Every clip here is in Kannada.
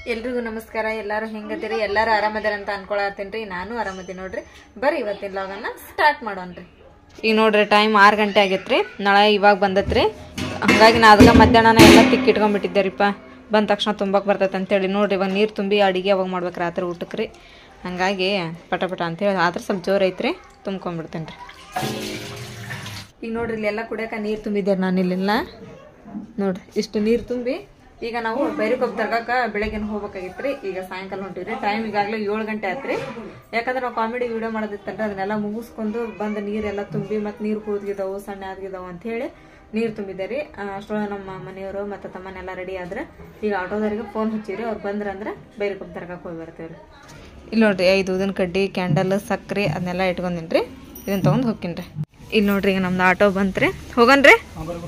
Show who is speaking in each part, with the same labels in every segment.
Speaker 1: ಎಲ್ರಿಗೂ ನಮಸ್ಕಾರ ಎಲ್ಲರೂ ಹೆಂಗದಿರಿ ಎಲ್ಲರೂ ಆರಾಮದಿರ ಅಂತ ಅನ್ಕೊಳತ್ತೀನಿ ನಾನು ಆರಾಮದೀನಿ ನೋಡ್ರಿ ಬರ್ರಿ ಇವತ್ತಿನ ಲಾಗನ್ನ ಸ್ಟಾರ್ಟ್ ಮಾಡೋಣ್ರಿ ಈಗ ನೋಡ್ರಿ ಟೈಮ್ ಆರು ಗಂಟೆ ಆಗೈತ್ರಿ ನಾಳೆ ಇವಾಗ ಬಂದತ್ರಿ ಹಂಗಾಗಿ ನಾ ಅದಕ್ಕೆ ಮಧ್ಯಾಹ್ನ ಎಲ್ಲ ತಿಕ್ಕಿಟ್ಕೊಂಡ್ಬಿಟ್ಟಿದ್ದೇರಿಪ್ಪ ಬಂದ ತಕ್ಷಣ ತುಂಬಕ್ಕೆ ಬರ್ತೈತೆ ಅಂತೇಳಿ ನೋಡ್ರಿ ಇವಾಗ ನೀರು ತುಂಬಿ ಅಡಿಗೆ ಅವಾಗ ಮಾಡ್ಬೇಕು ರಾತ್ರಿ ಊಟಕ್ಕೆ ರೀ ಹಂಗಾಗಿ ಪಟ ಪಟ ಅಂತೇಳಿ ಆದ್ರೆ ಸ್ವಲ್ಪ ಜೋರು ಐತ್ರಿ ತುಂಬ್ಕೊಂಡ್ಬಿಡ್ತೇನೆ ರೀ ಈಗ ನೋಡ್ರಿ ಇಲ್ಲೆಲ್ಲ ಕುಡಿಯೋಕೆ ನೀರು ತುಂಬಿದ್ದೆ ನಾನು ಇಲ್ಲೆಲ್ಲ ನೋಡ್ರಿ ಇಷ್ಟು ನೀರು ತುಂಬಿ ಈಗ ನಾವು ಬೈರಿಕೊಬ್ಬ ತರ್ಗಾಕ ಬೆಳಗ್ಗೆನ ಹೋಗ್ಬೇಕಾಗಿತ್ತು ರೀ ಈಗ ಸಾಯಂಕಾಲ ಹೊಂಟಿವ್ರಿ ಟೈಮ್ ಈಗಾಗಲೇ ಏಳು ಗಂಟೆ ಆತ್ರಿ ಯಾಕಂದ್ರೆ ನಾವು ಕಾಮಿಡಿ ವಿಡಿಯೋ ಮಾಡೋದಿತ್ತಲ್ರಿ ಅದನ್ನೆಲ್ಲ ಮುಗಿಸ್ಕೊಂಡು ಬಂದು ನೀರೆಲ್ಲ ತುಂಬಿ ಮತ್ತು ನೀರು ಕೂದ್ಗಿದಾವು ಸಣ್ಣ ಆದ್ಗಿದಾವು ಅಂತ ಹೇಳಿ ನೀರು ತುಂಬಿದೆ ರೀ ಅಷ್ಟೊಳಗೆ ನಮ್ಮ ಮನೆಯವರು ಮತ್ತು ತಮ್ಮನೆಲ್ಲ ರೆಡಿ ಆದ್ರೆ ಈಗ ಆಟೋದವ್ರಿಗೆ ಫೋನ್ ಹಚ್ಚಿರಿ ಅವ್ರು ಬಂದ್ರಂದ್ರೆ ಬೈರಿಕೊಬ್ಬ ತರ್ಗಾಕ ಹೋಗಿ ಬರ್ತೇವೆ ರೀ ಇಲ್ಲಿ ನೋಡ್ರಿ ಐದು ಊದಿನ ಕಡ್ಡಿ ಕ್ಯಾಂಡಲ್ ಸಕ್ರೆ ಅದನ್ನೆಲ್ಲ ಇಟ್ಕೊಂಡಿನಿ ರೀ ಇದನ್ನ ತೊಗೊಂಡು ಹೋಗ್ತೀನಿ ರೀ ಇಲ್ಲಿ ನೋಡ್ರಿ ಈಗ ನಮ್ದು ಆಟೋ ಬಂತ್ರಿ ಹೋಗನ್ರಿ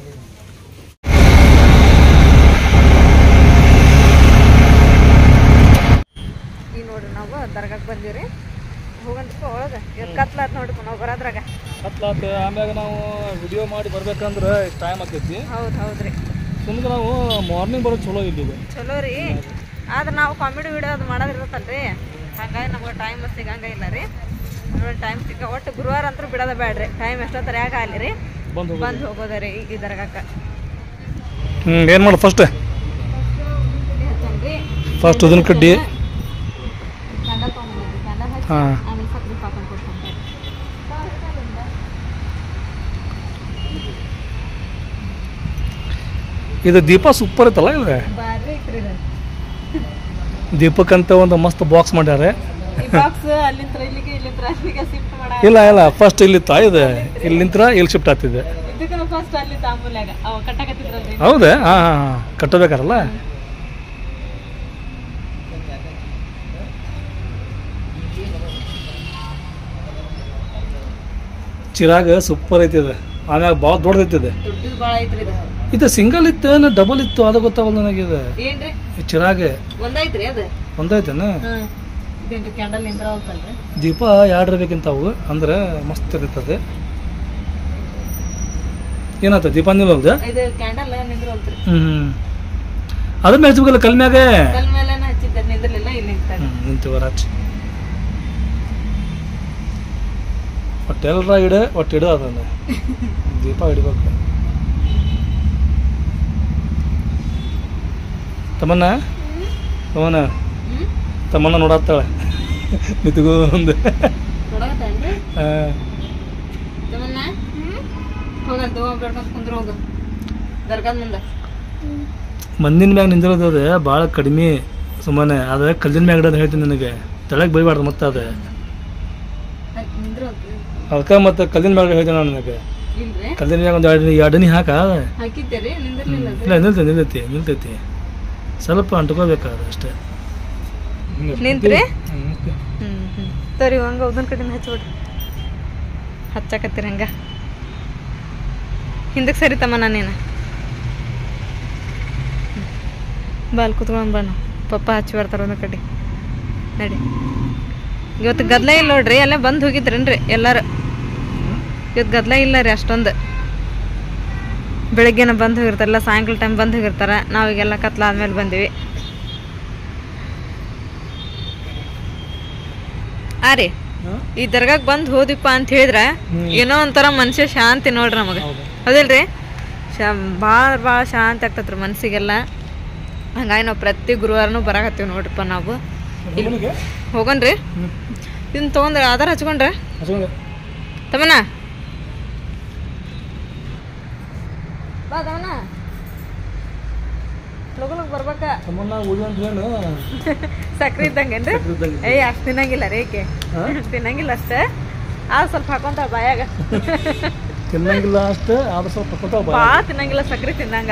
Speaker 1: ಈಗ ನೋಡ್ರಿ ನಾವು ದರ್ಗಾಕ್ಕೆ ಬಂದೀವಿ ಹೋಗನ್ರಿ ಒಳಗೆ ಇವತ್ತು ಕತ್ಲಾತ್ ನೋಡ್ರಿ ನಾವು ಬರೋದ್ರಾಗ
Speaker 2: ಹತ್ಲಾತ ಆಮ್ಯಾಗ ನಾವು ವಿಡಿಯೋ ಮಾಡಿ ಬರ್ಬೇಕಂದ್ರೆ ಟೈಮ್ ಆಕೈತಿ
Speaker 1: ಹೌದು ಹೌದ್ರಿ
Speaker 2: ಸುಮ್ಗೆ ನಾವು ಮಾರ್ನಿಂಗ್ ಬರೋದು ಚಲೋ ಇಲ್ಲಿಗೆ
Speaker 1: ಚಲೋ ರೀ ಆದ್ರೆ ನಾವು ಕಾಮಿಡಿ ವಿಡಿಯೋ ಅದು ಮಾಡೋದಿರುತ್ತಲ್ರಿ ಹಂಗಾಗಿ ನಮ್ಗೆ ಟೈಮ್ ಸಿಗಂಗ ಇಲ್ಲ ರೀ ಟೈಮ್ ಸಿಕ್ಕ ಒಟ್ಟು ಗುರುವಾರ ಅಂತೂ ಬಿಡೋದ ಬೇಡ್ರಿ ಟೈಮ್ ಎಷ್ಟೊತ್ತರ ಯಾಕೆ ಆಗಲಿ ರೀ
Speaker 2: ಬಂದು
Speaker 1: ಬಂದು ಹೋಗೋದ ರೀ ಈ ದರ್ಗಾಕ್ಕೆ
Speaker 2: ಹ್ಞೂ ಏನು ಮಾಡು ಫಸ್ಟ್ ಫಸ್ಟ್ ಉದಿನ ಕಡ್ಡಿ
Speaker 1: ಕ್ಯಾಂಡಲ್ ತೊಗೊಂಡ್ಬಂದ್ರಿ ಕ್ಯಾಂಡಲ್ ಹಚ್ಚಿ
Speaker 2: ಹಾಂ
Speaker 1: ಆಮೇಲೆ ಸಕ್ರೆ ಪಾಕೊಂಡು ಕೊಡ್ಕೊಂತಾರೆ
Speaker 2: ಇದು ದೀಪ ಸೂಪರ್ ಐತಲ್ಲ ಇದು
Speaker 1: ಬಾರಿ ಐತ್ರಿ ಇದು
Speaker 2: ದೀಪಕ್ಕಂತ ಒಂದು ಮಸ್ತ್ ಬಾಕ್ಸ್ ಮಾಡ್ಯಾರ
Speaker 1: ಈ ಬಾಕ್ಸ್ ಅಲ್ಲಿಂದ ಇಲ್ಲಿಗೆ ಇಲ್ಲಿಂದ ಅಲ್ಲಿಗೆ ಶಿಫ್ಟ್ ಮಾಡ
Speaker 2: ಇಲ್ಲ ಇಲ್ಲ ಫಸ್ಟ್ ಇಲ್ಲಿ ತಾ ಇದೆ ಇಲ್ಲಿಂತ್ರ ಇಲ್ಲಿ ಶಿಫ್ಟ್ ಆಗ್ತಿದೆ
Speaker 1: ಇದಕ್ಕೆ ಫಸ್ಟ್ ಅಲ್ಲಿ ತಾಂಬೂಲ್ಯಾಗ ಅವ ಕಟ್ಟಾಕತ್ತಿದ್ರಲ್ರಿ
Speaker 2: ಹೌದಾ ಹಾಂ ಹಾಂ ಹಾಂ ಕಟ್ಟಬೇಕಾರಲ್ಲ ಚಿರಾಗ ಸೂಪರ್ ಐತಿ ಇದು ಆಮ್ಯಾಗ ಭಾಳ ದೊಡ್ಡದೈತಿ ಇದು
Speaker 1: ದೊಡ್ಡದು ಭಾಳ ಐತ್ರಿ ಇದು
Speaker 2: ಇದು ಸಿಂಗಲ್ ಇತ್ತು ಏನು ಡಬಲ್ ಇತ್ತು ಅದು ಗೊತ್ತಾಗಲ್ಲ ನನಗೆ ಇದು
Speaker 1: ಏನ್ರಿ
Speaker 2: ಈ ಚಿರಾಗ
Speaker 1: ಒಂದೈತ್ರಿ ಅದು
Speaker 2: ಒಂದೈತೇನ
Speaker 1: ಹ್ಮ್ ಇದೇನ್ರಿ ಕ್ಯಾಂಡಲ್ ನಿಂದ್ರ ಹೋಗ್ತಲ್ರಿ
Speaker 2: ದೀಪ ಎರಡು ಇರ್ಬೇಕಿಂತ ಅವು ಅಂದ್ರೆ ಮಸ್ತ್ ಇರ್ತದೆ ಏನಾಯ್ತು ದೀಪ ನಿಲ್ಲಲ್ದ
Speaker 1: ಇದು ಕ್ಯಾಂಡಲ್ ನಿಂದ್ರ ಹೋಗ್ತ್ರಿ
Speaker 2: ಹ್ಞೂ ಅದ್ರ ಮೇಲೆ ಹಚ್ಬೇಕಲ್ಲ ಕಲ್ ಮ್ಯಾಗೆ
Speaker 1: ಕಲ್ ಮೇಲೆ ಹಚ್ಚಿದ್ದ ನಿಂದ್ರಲಿಲ್ಲ ಇಲ್ಲಿ ನಿಂತಾಗ
Speaker 2: ಹ್ಞೂ ನಿಂತೀವ ರಾಚ್ ಒಟ್ಟು ಎಲ್ಲರ ಇಡ ಒಟ್ಟು ಇಡ ಅದನ್ನ ದೀಪ ಹಿಡಿಬೇಕು ತಮ್ಮನ್ನ ತಮ್ಮನ್ನ
Speaker 1: ಹ್ಮ್
Speaker 2: ತಮ್ಮನ್ನ ನೋಡತ್ತಾಳೆ ನಿಂತ್ಕೊಂಡು
Speaker 1: ನೋಡಕತ್ತೇನ್ರಿ
Speaker 2: ಹಾಂ
Speaker 1: ತಮ್ಮನ್ನ ಹೋಗಂತ ಹೋಗಿ ಬೇಡ್ಕೊಂತ ಕುಂದ್ರ ಹೋಗು ದರ್ಗಾದ ಮುಂದೆ
Speaker 2: ಮಂದಿನ ಮ್ಯಾಗ ನಿಂದಿರೋದು ಭಾಳ ಕಡಿಮೆ ಸುಮ್ಮನೆ ಅದ ಕಲ್ಲಿನ ಮ್ಯಾಗ ಇಡೋದು ಹೇಳ್ತೀನಿ ನನಗೆ ತೆಳಗೆ ಬೈಬಾರ್ದು ಮತ್ತೆ ಅದು
Speaker 1: ನಿಂದ್ರ ಹೋಗ್ತೀವಿ
Speaker 2: ಅದಕ್ಕೆ ಮತ್ತೆ ಕಲ್ಲಿನ ಮ್ಯಾಗ ಹೇಳ್ತೀನಿ ನಾನು ನನಗೆ
Speaker 1: ಇಲ್ರಿ
Speaker 2: ಕಲ್ಲಿನ ಮ್ಯಾಗ ಒಂದು ಎರಡು ಎರಡು ನೀ ಹಾಕ
Speaker 1: ಹಾಕಿದ್ದೇರಿ ನಿಂದಿರ್ಲಿಲ್ಲ ಅದು.
Speaker 2: ಇಲ್ಲ ನಿಲ್ತೈತಿ ನಿಲ್ತೈತಿ ನಿಲ್ತೈತಿ ಸ್ವಲ್ಪ ಅಂಟ್ಕೋಬೇಕಾದ್ರೆ ಅಷ್ಟೇ
Speaker 1: ನಿಂತ್ರಿ
Speaker 2: ಹ್ಮ್, ಓಕೆ.
Speaker 1: ಹ್ಮ್ ಹ್ಮ್ ಸರಿ ಹಂಗ ಉದನ್ ಕಡೆನ ಹಚ್ಬಿಡ್ರಿ ಹಚ್ಚಾಕತ್ತೀರಿ ಹಂಗ ಹಿಂದಕ್ಕೆ ಸರಿ ತಮ್ಮ ನಾನೇನು ಬಾಲ್ ಕುತ್ಕೊಂಡ್ ಬಣ್ಣ ಪಪ್ಪ ಹಚ್ಚಿ ಬರ್ತಾರ ಒಂದ್ ಕಡೆ ನಡಿ ಇವತ್ತು ಗದ್ಲ ಇಲ್ಲ ನೋಡ್ರಿ ಅಲ್ಲೇ ಬಂದು ಹೋಗಿದ್ರೇನ್ರಿ ಎಲ್ಲಾರು ಇವತ್ತು ಗದ್ಲ ಇಲ್ಲ ರೀ ಅಷ್ಟೊಂದು ಬೆಳಗ್ಗೆನ ಬಂದು ಹೋಗಿರ್ತಾರಲ್ಲ ಸಾಯಂಕಾಲ ಟೈಮ್ ಬಂದು ಹೋಗಿರ್ತಾರ ನಾವೀಗೆಲ್ಲ ಕತ್ಲಾದ್ಮೇಲೆ ಬಂದಿವಿ ಆ ರೀ
Speaker 2: ಹಾಂ?
Speaker 1: ಈ ದರ್ಗಾಕ್ ಬಂದ್ ಹೋದಿಪ್ಪ ಅಂತ ಹೇಳಿದ್ರ ಏನೋ ಒಂಥರ ಮನುಷ್ಯ ಶಾಂತಿ ನೋಡ್ರಿ ನಮಗ
Speaker 2: ಹೌದು.
Speaker 1: ಹೌದಿಲ್ರಿ ಶಾ ಭಾಳ ಭಾಳ ಶಾಂತಿ ಆಗ್ತೈತ್ರಿ ಮನ್ಸಿಗೆಲ್ಲ ಹಂಗಾಗಿ ನಾವು ಪ್ರತಿ ಗುರುವಾರನೂ ಬರಾಕತ್ತೀವಿ ನೋಡ್ರಿಪ್ಪ ನಾವು
Speaker 2: ಹುಡುಗನಿಗೆ?
Speaker 1: ಹೋಗನ್ರಿ
Speaker 2: ಹ್ಮ್.
Speaker 1: ಇದನ್ನ ತೊಗೊಂಡ್ರಿ ಆಧಾರ್ ಹಚ್ಕೊಂಡ್ರೆ
Speaker 2: ಹಚ್ಕೊಂಡೆ.
Speaker 1: ತಮ್ಮನ ಬಾ ತಮ್ಮನ ಲಗು ಲಗು ಬರ್ಬೇಕ
Speaker 2: ತಮ್ಮನ್ನ ಉಳಿ ಅಂತ ಹೇಳು
Speaker 1: ಸಕ್ರಿ ಇದ್ದಂಗೇನ್ರಿ
Speaker 2: ಇದ್ದಂಗೆ.
Speaker 1: ಏಯ್ ಅಷ್ಟು ತಿನ್ನಂಗಿಲ್ಲ ರೀ ಏಕೆ
Speaker 2: ಹಾ?
Speaker 1: ತಿನ್ನಂಗಿಲ್ಲ ಅಷ್ಟೇ ಆ ಸ್ವಲ್ಪ ಹಾಕೊಂತಾಳ ಬಾಯಾಗ
Speaker 2: ತಿನ್ನಂಗಿಲ್ಲ ಅಷ್ಟೇ ಆದ್ರೆ ಸ್ವಲ್ಪ ಕೊಟ್ಟಾವ ಬಾ
Speaker 1: ಭಾಳ ತಿನ್ನಂಗಿಲ್ಲ ಸಕ್ರಿ ತಿನ್ನಂಗ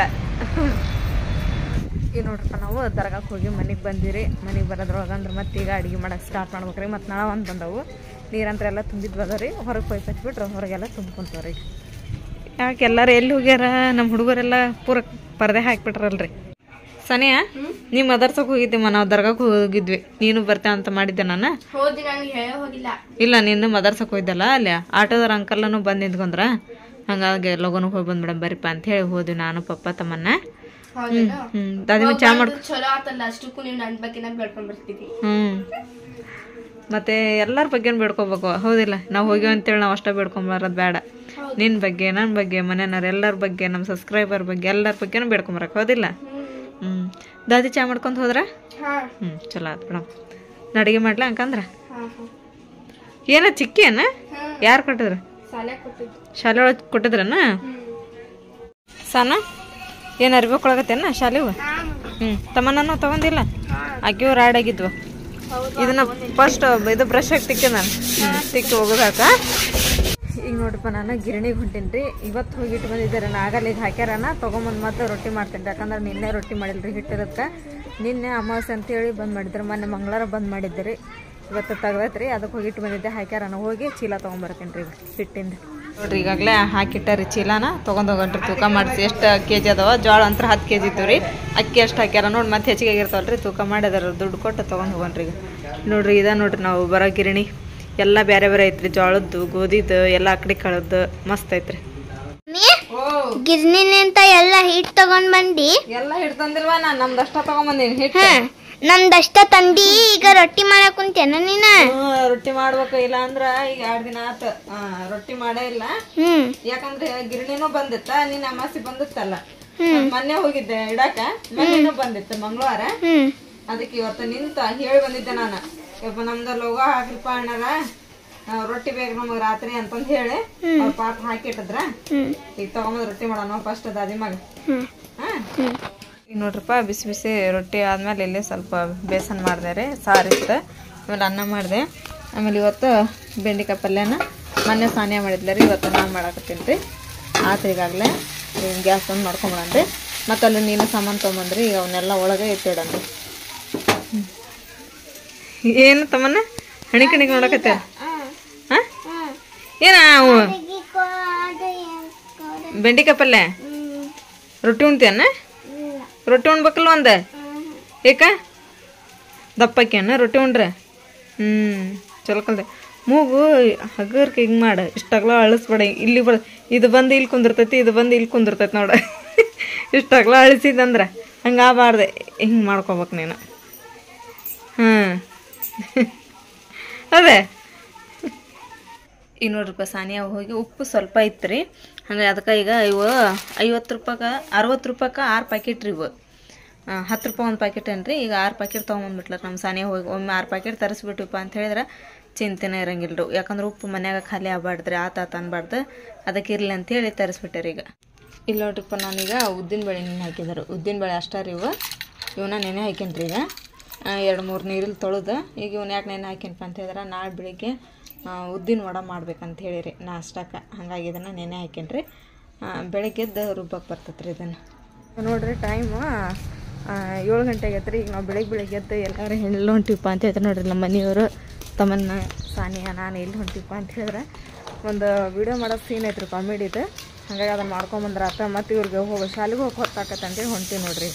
Speaker 1: ಈಗ ನೋಡ್ರಪ್ಪ ನಾವು ದರ್ಗಾಕ್ಕೆ ಹೋಗಿ ಮನೆಗೆ ಬಂದಿರಿ ಮನೆಗೆ ಬರೋದ್ರೊಳಗೆ ಅಂದ್ರೆ ಮತ್ತೆ ಈಗ ಅಡುಗೆ ಮಾಡಕ್ಕೆ ಸ್ಟಾರ್ಟ್ ಮಾಡ್ಬೇಕ್ರಿ ಮತ್ತು ನಾಳೆ ಒಂದು ಬಂದವು ನೀರಂತ್ರ ಎಲ್ಲ ತುಂಬಿದ್ವು ಅದಾವ ಹೊರಗೆ ಪೈಪ್ ಹಚ್ಬಿಟ್ರೆ ಹೊರಗೆಲ್ಲ ತುಂಬ್ಕೊಂತವ್ರಿ ಯಾಕೆ ಎಲ್ಲರೂ ಎಲ್ಲಿ ಹೋಗ್ಯಾರ ನಮ್ಮ ಹುಡುಗರೆಲ್ಲ ಪೂರ ಪರದೆ ಹಾಕ್ಬಿಟ್ರಲ್ರಿ ಸನಿಯಾ ನೀ ಮದರ್ಸಕ್ಕೆ ಹೋಗಿದ್ದೀಮ್ಮ ನಾವು ದರ್ಗಾಕ್ಕೆ ಹೋಗಿದ್ವಿ ನೀನು ಬರ್ತೆ ಅಂತ ಮಾಡಿದ್ದೆ ನಾನು
Speaker 3: ಹೋದಿ ನನಗೆ ಹೇಳೇ ಹೋಗಿಲ್ಲ
Speaker 1: ಇಲ್ಲ ನಿನ್ನ ಮದರ್ಸಕ್ಕೆ ಹೋಯ್ದಲ್ಲ ಅಲ್ಲಿ ಆಟೋದವ್ರ ಅಂಕಲ್ನು ಬಂದು ನಿಂತ್ಕೊಂಡ್ರ ಹಂಗಾಗಿ ಲಗುನ ಹೋಗಿ ಬಂದ್ಬಿಡಮ್ ಬರಿಪ್ಪ ಅಂತ ಹೇಳಿ ಹೋದ್ವಿ ನಾನು ಪಪ್ಪ ತಮ್ಮನ್ನ
Speaker 3: ಹೌದಾ
Speaker 1: ಹ್ಮ್ ದಾದಿಮ ಚಾ ಮಾಡ್ಕೊ
Speaker 3: ಚಲೋ ಆತಲ್ಲ ಅಷ್ಟಕ್ಕೂ ನೀವು ನನ್ನ ಬಗ್ಗೆ ನಾ ಬೆಳ್ಕೊಂಡ್ ಬರ್ತೀವಿ
Speaker 1: ಹ್ಮ್ ಮತ್ತೆ ಎಲ್ಲರ ಬಗ್ಗೆ ಬೇಡ್ಕೋಬೇಕು ಹೌದಿಲ್ಲ ನಾವು ಹೋಗ್ಯೋ ಅಂತೇಳಿ ನಾವು ಅಷ್ಟೇ ಬೇಡ್ಕೊಂಬರೋದು ಬೇಡ ನಿನ್ನ ಬಗ್ಗೆ ನನ್ನ ಬಗ್ಗೆ ಮನೆಯವ್ರ ಎಲ್ಲರ ಬಗ್ಗೆ ನಮ್ಮ ಸಬ್ಸ್ಕ್ರೈಬರ್ ಬಗ್ಗೆ ಎಲ್ಲರ ಬಗ್ಗೆನೂ ಬೇಡ್ಕೊಂಬರಕ್ಕೆ ಹೌದಿಲ್ಲ ಹ್ಞೂ ದಾದಿ ಚಾ ಮಾಡ್ಕೊಂತ ಹೋದ್ರ
Speaker 3: ಹಾ
Speaker 1: ಹ್ಞೂ ಚಲೋ ಆತು ಮೇಡಮ್ ಅಡುಗೆ ಮಾಡ್ಲ ಹಂಗಂದ್ರ
Speaker 3: ಹಾ ಹಾ
Speaker 1: ಏನ ಚಿಕ್ಕೇನ ಯಾರು ಕೊಟ್ಟಿದ್ರು
Speaker 3: ಸಾಲೆ ಕೊಟ್ಟಿದ್ದು
Speaker 1: ಶಾಲೆ ಒಳಗೆ ಕೊಟ್ಟಿದ್ರನ ಸಾನ ಏನು ಅರ್ಬೇಕು ಕೊಳಗತ್ತೇನ ಶಾಲೆವು ಹ್ಞೂ ತಮ್ಮನೂ ತಗೊಂಡಿಲ್ಲ ಆಕಿವು ರಾಡ್ ಆಗಿದ್ವು ಇದನ್ನ ಫಸ್ಟ್ ಇದು ಬ್ರಷ್ ಹಾಕಿ ತಿಕ್ಕ ನಾನು ತಿಕ್ಕಿ ಹೋಗೋದಾಕ ಈಗ ನೋಡ್ರಪ್ಪ ನಾನು ಗಿರಣಿಗೆ ಹೊಂಟೀನಿ ರೀ ಇವತ್ತು ಹೋಗಿಟ್ಟು ಬಂದಿದ್ದಾರೆ ಆಗಲ್ಲ ಈಗ ಹಾಕ್ಯಾರನ ತೊಗೊಂಬಂದು ಮತ್ತೆ ರೊಟ್ಟಿ ಮಾಡ್ತೀನಿ ರೀ ಯಾಕಂದ್ರೆ ನಿನ್ನೆ ರೊಟ್ಟಿ ಮಾಡಿಲ್ರಿ ಹಿಟ್ಟಿರತ್ತೆ ನಿನ್ನೆ ಅಮಾವಾಸ್ಯೆ ಅಂತೇಳಿ ಬಂದ್ ಮಾಡಿದ್ರು ಮೊನ್ನೆ ಮಂಗಳವಾರ ಬಂದ್ ಮಾಡಿದ್ದೆ ರೀ ಇವತ್ತು ತೆಗ್ದೈತೆ ರೀ ಅದಕ್ಕೆ ಹೋಗಿಟ್ಟು ಬಂದಿದ್ದೆ ಹಾಕ್ಯಾರನ ಹೋಗಿ ಚೀಲ ತೊಗೊಂಬರ್ತೀನಿ ರೀ ಹಿಟ್ಟಿಂದ ನೋಡ್ರಿ ಈಗಾಗಲೇ ಹಾಕಿಟ್ಟಾರಿ ಚೀಲನ ತೊಗೊಂಡ್ ಹೋಗಣ್ರಿ ತೂಕ ಮಾಡಿಸಿ ಎಷ್ಟು ಕೆ ಜಿ ಅದಾವ ಜೋಳ ಅಂತ ಹತ್ತು ಕೆ ಜಿ ಇತ್ತು ರೀ ಅಕ್ಕಿ ಎಷ್ಟು ಹಾಕ್ಯಾರ ನೋಡಿ ಮತ್ತೆ ಹೆಚ್ಚಿಗೆ ಆಗಿರ್ತಾವಲ್ರಿ ತೂಕ ಮಾಡಿ ಅದರ ದುಡ್ಡು ಕೊಟ್ಟು ತೊಗೊಂಡು ಹೋಗಣ್ರಿ ಈಗ ನೋಡ್ರಿ ಇದ ನೋಡ್ರಿ ನಾವು ಬರೋ ಗಿರಣಿ ಎಲ್ಲ ಬೇರೆ ಬೇರೆ ಐತ್ರಿ ಜೋಳದ್ದು ಗೋಧಿದು ಎಲ್ಲ ಅಕಡಿ ಕಾಳದ್ದು ಮಸ್ತ್ ಐತ್ರಿ
Speaker 4: ಗಿರ್ನಿನ ಅಂತ ಎಲ್ಲ ಹಿಟ್ ತಗೊಂಡ್ ಬಂದಿ
Speaker 1: ಎಲ್ಲ ಹಿಡ್ತಂದಿಲ್ವಾ ನಾನು ನಮ್ದು ಅಷ್ಟ ತೊಗೊಂಬಂದೀನಿ ಹಿಟ್ಟು
Speaker 4: ಹ ನಮ್ದಷ್ಟ ತಂದಿ ಈಗ ರೊಟ್ಟಿ ಮಾಡಕ್ ಕುಂತೇನ ನೀನ
Speaker 1: ಹ್ಮ್, ರೊಟ್ಟಿ ಮಾಡ್ಬೇಕು ಇಲ್ಲ ಅಂದ್ರ ಈಗ ಎರಡ್ ದಿನ ಆತ ಆ, ರೊಟ್ಟಿ ಮಾಡೇ ಇಲ್ಲ
Speaker 4: ಹ್ಮ್
Speaker 1: ಯಾಕಂದ್ರೆ ಗಿರಣಿನೂ ಬಂದಿತ್ತ ನೀನ್ ಅಮಾಸಿ ಬಂದಿತ್ತಲ್ಲ ಮೊನ್ನೆ ಹೋಗಿದ್ದೆ ಇಡಾಕ ಮೊನ್ನೆನೂ ಬಂದಿತ್ತು ಮಂಗಳವಾರ
Speaker 4: ಹ್ಮ್
Speaker 1: ಅದಕ್ಕೆ ಇವತ್ತು ನಿಂತ ಹೇಳಿ ಬಂದಿದ್ದೆ ನಾನು ಯಪ್ಪ ನಮ್ದ ಲೋಗ ಹಾಕ್ರಿಪ್ಪ ಅಣ್ಣಾರ ಆ, ರೊಟ್ಟಿ ಬೇಕು ನಮಗ್ ರಾತ್ರಿ ಅಂತಂದ್ ಹೇಳಿ ಅವ್ರ ಪಾಪ ಹಾಕಿಟ್ಟಿದ್ರ
Speaker 4: ಹ್ಮ್
Speaker 1: ಈಗ ತಗೊಂಬಂದ್ ರೊಟ್ಟಿ ಮಾಡೋಣ ಫಸ್ಟ್ ದಾದಿ ಮಗ
Speaker 4: ಹ್ಮ್
Speaker 1: ಹಾ ಈಗ ನೋಡ್ರಪ್ಪ ಬಿಸಿ ಬಿಸಿ ರೊಟ್ಟಿ ಆದ್ಮೇಲೆ ಇಲ್ಲಿ ಸ್ವಲ್ಪ ಬೇಸನ್ ಮಾಡಿದೆ ರೀ ಸಾರಿತ್ತು ಆಮೇಲೆ ಅನ್ನ ಮಾಡಿದೆ ಆಮೇಲೆ ಇವತ್ತು ಬೆಂಡೆಕಾಯಿ ಪಲ್ಯನ ಮೊನ್ನೆ ಸಾನ್ಯ ಮಾಡಿದ್ಲ ರೀ ಇವತ್ತು ನಾನು ಮಾಡಾಕತ್ತೀನಿ ರೀ ಆತು ಈಗಾಗಲೇ ಗ್ಯಾಸ್ ಬಂದು ಮಾಡ್ಕೊಂಬಿಡನ್ರಿ ಮತ್ತು ಅಲ್ಲಿ ನೀನು ಸಾಮಾನು ತೊಗೊಂಬಂದ್ರಿ ಈಗ ಅವನ್ನೆಲ್ಲ ಒಳಗೆ ಎತ್ತಿಡನ್ರಿ ಏನು ತಮ್ಮನ್ನ ಹಣಿ ಕಣಿಗೆ ನೋಡಕತ್ತೆ ಹಾಂ ಏನ ಅವು ಬೆಂಡೆಕಾಯಿ ಪಲ್ಯ ರೊಟ್ಟಿ ಉಣ್ತೀಯನ್ನ ರೊಟ್ಟಿ ಉಣ್ಬೇಕಲ್ಲ ಒಂದು ಏಕ ದಪ್ಪಕ್ಕಿಯನ್ನ ರೊಟ್ಟಿ ಉಣ್ರೆ ಹ್ಞೂ ಚಲೋ ಕಲ್ದೆ ಮೂಗು ಹಗರ್ಕ ಹಿಂಗೆ ಮಾಡು ಇಷ್ಟಾಗ್ಲ ಅಳಿಸ್ಬೇಡ ಇಲ್ಲಿ ಬಡ ಇದು ಬಂದು ಇಲ್ಲಿ ಕುಂದಿರ್ತೈತಿ ಇದು ಬಂದು ಇಲ್ಲಿ ಕುಂದಿರ್ತೈತಿ ನೋಡು ಇಷ್ಟಾಗ್ಲ ಅಳಿಸಿದಂದ್ರೆ ಹಂಗೆ ಆಗಬಾರ್ದೆ ಹಿಂಗೆ ಮಾಡ್ಕೋಬೇಕು ನೀನು ಹ್ಞೂ ಅದೇ ಈಗ ನೋಡ್ರಿಪ್ಪ ಸಾನಿಯಾ ಹೋಗಿ ಉಪ್ಪು ಸ್ವಲ್ಪ ಇತ್ತು ರೀ ಹಂಗೆ ಅದಕ್ಕೆ ಈಗ ಇವು ಐವತ್ತು ರೂಪಾಯ್ಗೆ ಅರವತ್ತು ರೂಪಾಯ್ಗೆ ಆರು ಪ್ಯಾಕೆಟ್ ರೀ ಇವು ಆ, ಹತ್ತು ರೂಪಾಯಿ ಒಂದು ಪ್ಯಾಕೆಟ್ ಏನ್ರಿ ಈಗ ಆರು ಪ್ಯಾಕೆಟ್ ತೊಗೊಂಬಂದ್ಬಿಟ್ಲ ನಮ್ಮ ಸಾನಿಯಾ ಹೋಗಿ ಒಮ್ಮೆ ಆರು ಪ್ಯಾಕೆಟ್ ತರಿಸ್ಬಿಟ್ಟಿಪ್ಪ ಅಂತ ಹೇಳಿದ್ರೆ ಚಿಂತೆನೇ ಇರಂಗಿಲ್ಲ ರೀ ಯಾಕಂದ್ರೆ ಉಪ್ಪು ಮನ್ಯಾಗ ಖಾಲಿ ಆಗ್ಬಾರ್ದ್ರಿ ಆತ ಆತ ಅನ್ಬಾರ್ದು ಅದಕ್ಕೆ ಇರಲಿ ಅಂತೇಳಿ ತರಿಸ್ಬಿಟ್ಟಾರ ಈಗ ಇಲ್ಲಿ ನೋಡ್ರಿಪ್ಪ ನಾನೀಗ ಉದ್ದಿನ ಬೇಳೆ ನೆನೆ ಹಾಕಿದ್ದಾರೆ ಉದ್ದಿನ ಬೇಳೆ ಅಷ್ಟೇ ರೀ ಇವು ಇವನ್ನ ನೆನೆ ಹಾಕ್ಯನ್ರಿ ಈಗ ಎರಡು ಮೂರು ನೀರಲ್ಲಿ ತೊಳೆದು ಈಗ ಇವ್ನ ಯಾಕೆ ನೆನೆ ಹಾಕ್ಯನಪ್ಪ ಅಂತ ಹೇಳಿದ್ರೆ ನಾಳೆ ಬೆಳಿಗ್ಗೆ ಆ, ಉದ್ದಿನ ವಡ ಮಾಡ್ಬೇಕಂತ ಹೇಳಿರಿ ನಾಷ್ಟಕ್ಕೆ ಹಾಗಾಗಿ ಇದನ್ನು ನೆನೆ ಹಾಕ್ಯನ್ರಿ ಬೆಳಗ್ಗೆ ಎದ್ದು ರುಬ್ಬಕ್ಕೆ ಬರ್ತೈತೆ ರೀ ಇದನ್ನು ನೋಡ್ರಿ ಟೈಮು ಏಳು ಗಂಟೆಗೆ ಐತ್ರಿ ಈಗ ನಾವು ಬೆಳಿಗ್ಗೆ ಬೆಳಿಗ್ಗೆ ಎದ್ದು ಎಲ್ಲರೂ ಎಲ್ಲಿ ಹೊಂಟಿಪ್ಪ ಅಂತ ಹೇಳ್ತಾರೆ ನೋಡ್ರಿ ನಮ್ಮ ಮನೆಯವರು ತಮ್ಮನ್ನ ಸಾನಿಯಾ ನಾನು ಎಲ್ಲಿ ಹೊಂಟಿಪ್ಪ ಅಂತ ಹೇಳಿದ್ರೆ ಒಂದು ವಿಡಿಯೋ ಮಾಡೋ ಸೀನ್ ಐತ್ರಿ ಕಾಮಿಡಿದು ಹಾಗಾಗಿ ಅದನ್ನು ಮಾಡ್ಕೊಂಬಂದ್ರೆ ಆತ ಮತ್ತು ಇವ್ರಿಗೆ ಹೋಗೋ ಶಾಲೆಗೆ ಹೋಗಿ ಹೊತ್ತಾಕತ್ತೆ ಅಂತೇಳಿ ಹೊಂಟಿ ನೋಡ್ರಿ